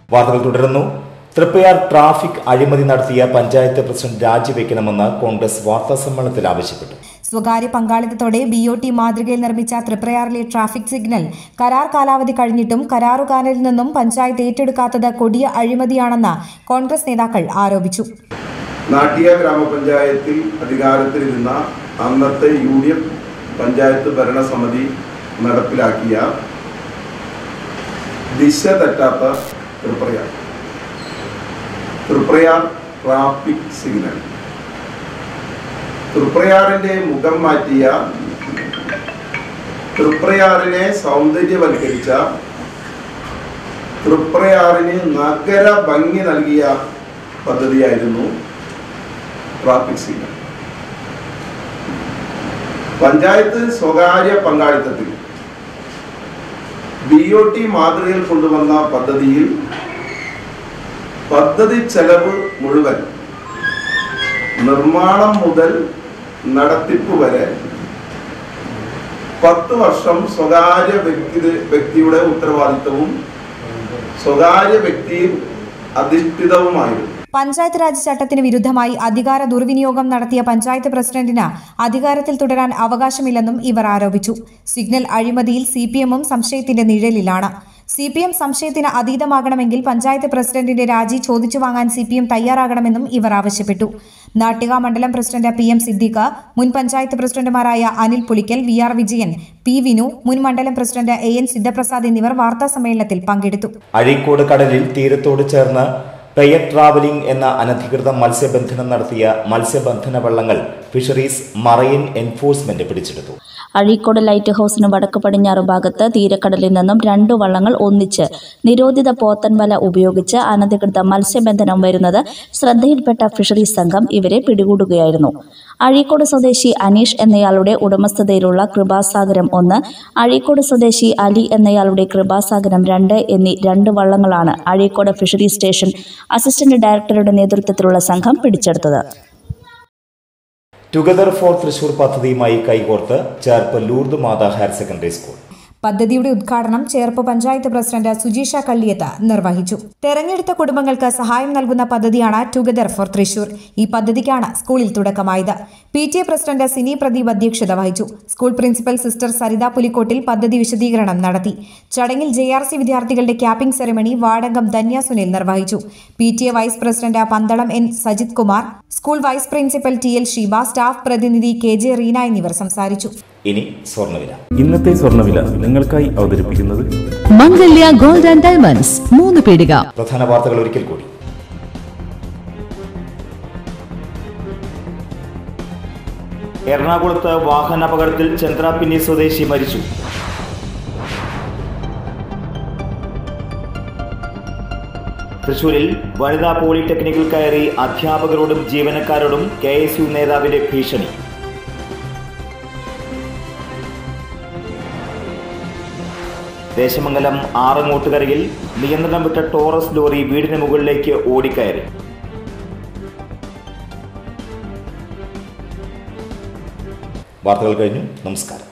വാർത്തകൾ തുടരുന്നു തൃപ്പയാർ ട്രാഫിക് അഴിമതി നടത്തിയ പഞ്ചായത്ത് പ്രസിഡന്റ് രാജിവെക്കണമെന്ന് കോൺഗ്രസ് വാർത്താ സമ്മേളനത്തിൽ ആവശ്യപ്പെട്ടു സ്വകാര്യ പങ്കാളിത്തത്തോടെ ബി ഒ ടി മാതൃകയിൽ നിർമ്മിച്ച തൃപ്രയാറിലെ ട്രാഫിക് സിഗ്നൽ കരാർ കാലാവധി കഴിഞ്ഞിട്ടും കരാറുകാരനിൽ നിന്നും പഞ്ചായത്ത് ഏറ്റെടുക്കാത്തത് കൊടിയ അഴിമതിയാണെന്ന് കോൺഗ്രസ് നേതാക്കൾ ആരോപിച്ചു നാട്ടിക ഗ്രാമപഞ്ചായത്തിൽ അധികാരത്തിലിരുന്ന അന്നത്തെ യു ഡി എഫ് പഞ്ചായത്ത് ഭരണസമിതി നടപ്പിലാക്കിയ ദിശ തെറ്റാത്ത തൃപ്രയാർ തൃപ്രയാർ ട്രാഫിക് സിഗ്നൽ തൃപ്രയാറിന്റെ മുഖം മാറ്റിയ തൃപ്രയാറിനെ സൗന്ദര്യവൽക്കരിച്ച തൃപ്രയാറിന് നഗര ഭംഗി നൽകിയ പദ്ധതിയായിരുന്നു ട്രാഫിക് സിഗ്നൽ പഞ്ചായത്ത് സ്വകാര്യ പങ്കാളിത്തത്തിൽ ബി ഒ ടി മാതൃകയിൽ കൊണ്ടുവന്ന പദ്ധതിയിൽ പദ്ധതി ചെലവ് മുഴുവൻ നിർമ്മാണം മുതൽ നടത്തിപ്പ് വരെ പത്ത് വർഷം സ്വകാര്യ വ്യക്തി വ്യക്തിയുടെ ഉത്തരവാദിത്വവും സ്വകാര്യ വ്യക്തി അധിഷ്ഠിതവുമായിരുന്നു പഞ്ചായത്ത് രാജ് ചട്ടത്തിന് വിരുദ്ധമായി അധികാര ദുർവിനിയോഗം നടത്തിയ പഞ്ചായത്ത് പ്രസിഡന്റിന് അധികാരത്തിൽ തുടരാൻ അവകാശമില്ലെന്നും ഇവർ ആരോപിച്ചു സിഗ്നൽ അഴിമതിയിൽ സി പി എമ്മും സംശയത്തിന്റെ നിഴലിലാണ് സി പി എം സംശയത്തിന് അതീതമാകണമെങ്കിൽ പഞ്ചായത്ത് പ്രസിഡന്റിന്റെ രാജി ചോദിച്ചു വാങ്ങാൻ സി പി എം തയ്യാറാകണമെന്നും ഇവർ ആവശ്യപ്പെട്ടു നാട്ടിക മണ്ഡലം പ്രസിഡന്റ് പി എം സിദ്ദീഖ് മുൻ പഞ്ചായത്ത് പ്രസിഡന്റുമാരായ Anil Pulikkal V R Vijayan P Vinu മുൻ മണ്ഡലം പ്രസിഡന്റ് എ എൻ സിദ്ധപ്രസാദ് എന്നിവർ വാർത്താ സമ്മേളനത്തിൽ പങ്കെടുത്തു അഴീക്കോട് കടലിൽ തീരത്തോട് ചേർന്ന് പെയർ ട്രാവലിംഗ് എന്ന അനധികൃത മത്സ്യബന്ധനം നടത്തിയ മത്സ്യബന്ധന വള്ളങ്ങൾ ഫിഷറീസ് മറൈൻ എൻഫോഴ്സ്മെന്റ് പിടിച്ചെടുത്തു അഴീക്കോട് ലൈറ്റ് ഹൌസിന് വടക്ക് പടിഞ്ഞാറ് ഭാഗത്ത് തീരക്കടലിൽ നിന്നും രണ്ടു വള്ളങ്ങൾ ഒന്നിച്ച് നിരോധിത പോത്തൻവല ഉപയോഗിച്ച് അനധികൃത മത്സ്യബന്ധനം വരുന്നത് ശ്രദ്ധയിൽപ്പെട്ട ഫിഷറീസ് സംഘം ഇവരെ പിടികൂടുകയായിരുന്നു അഴീക്കോട് സ്വദേശി അനീഷ് എന്നയാളുടെ ഉടമസ്ഥതയിലുള്ള കൃപാസാഗരം ഒന്ന് അഴീക്കോട് സ്വദേശി അലി എന്നയാളുടെ കൃപാസാഗരം രണ്ട് എന്നീ രണ്ട് വള്ളങ്ങളാണ് അഴീക്കോട് ഫിഷറീസ് സ്റ്റേഷൻ അസിസ്റ്റന്റ് ഡയറക്ടറുടെ നേതൃത്വത്തിലുള്ള സംഘം പിടിച്ചെടുത്തത് ടുഗദർ ഫോർ തൃശൂർ പദ്ധതിയുമായി കൈകോർത്ത് Cherpu Lourdes Matha higher secondary school പദ്ധതിയുടെ ഉദ്ഘാടനം ചേർപ്പ് പഞ്ചായത്ത് പ്രസിഡന്റ് സുജീഷ കള്ളിയത്ത് നിർവഹിച്ചു തെരഞ്ഞെടുത്ത കുടുംബങ്ങൾക്ക് സഹായം നൽകുന്ന പദ്ധതിയാണ് ടുഗദർ ഫോർ തൃശൂർ ഈ പദ്ധതിക്കാണ് സ്കൂളിൽ തുടക്കമായത് P T A president Sini Pradeep അധ്യക്ഷത വഹിച്ചു school principal sister Saritha Pulikottil പദ്ധതി വിശദീകരണം നടത്തി ചടങ്ങിൽ ജെ ആർ സി വിദ്യാർത്ഥികളുടെ ക്യാപ്പിംഗ് സെറമണി വാർഡംഗം ധന്യ സുനിൽ നിർവഹിച്ചു P T A vice president Pandalam N Sajith Kumar school vice principal T L Sheeba staff പ്രതിനിധി കെ ജെ റീന എന്നിവർ സംസാരിച്ചു ഇനി സ്വർണ്ണവില ഇന്നത്തെ സ്വർണ്ണവില നിങ്ങൾക്കായി അവതരിപ്പിക്കുന്നത് മംഗല്യ ഗോൾഡ് ആൻഡ് ഡയമണ്ട്സ് മൂന്ന് പീടിക പ്രധാന വാർത്തകൾ ഒരിക്കൽ കൂടി എറണാകുളത്ത് വാഹനാപകടത്തിൽ ചന്ദ്രാപിന്നി സ്വദേശി മരിച്ചു തൃശൂരിൽ വനിതാ പോളിടെക്നിക്കിൽ കയറി അധ്യാപകരോടും ജീവനക്കാരോടും കെ എസ് യു നേതാവിന്റെ ഭീഷണി ദേശമംഗലം ആറങ്ങോട്ടുകരയിൽ നിയന്ത്രണം വിട്ട ടോറസ് ലോറി വീടിന് മുകളിലേക്ക് ഓടിക്കയറി വാർത്തകൾ കഴിഞ്ഞു നമസ്കാരം